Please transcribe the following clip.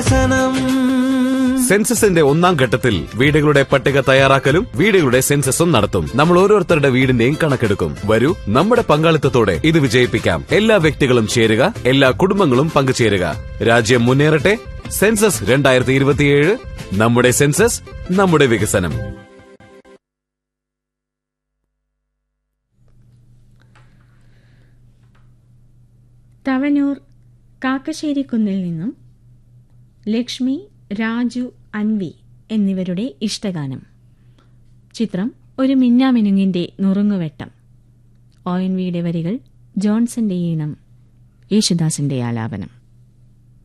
വികസനം സെൻസസിന്റെ ഒന്നാം ഘട്ടത്തിൽ വീടുകളുടെ പട്ടിക തയ്യാറാക്കലും വീടുകളുടെ സെൻസസും നടത്തും നമ്മൾ ഓരോരുത്തരുടെ വീടിന്റെയും കണക്കെടുക്കും വരൂ നമ്മുടെ പങ്കാളിത്തത്തോടെ ഇത് വിജയിപ്പിക്കാം എല്ലാ വ്യക്തികളും ചേരുക എല്ലാ കുടുംബങ്ങളും പങ്കുചേരുക രാജ്യം മുന്നേറട്ടെ സെൻസസ് രണ്ടായിരത്തി ഇരുപത്തിയേഴ് നമ്മുടെ സെൻസസ് നമ്മുടെ വികസനം തവനൂർ കാക്കശ്ശേരിക്കുന്നിൽ നിന്നും ലക്ഷ്മി രാജു അൻവി എന്നിവരുടെ ഇഷ്ടഗാനം ചിത്രം ഒരു മിന്നാമിനുങ്ങിന്റെ നുറുങ്ങുവെട്ടം ഒ എൻ വിയുടെ വരികൾ ജോൺസന്റെ ഈണം യേശുദാസിന്റെ ആലാപനം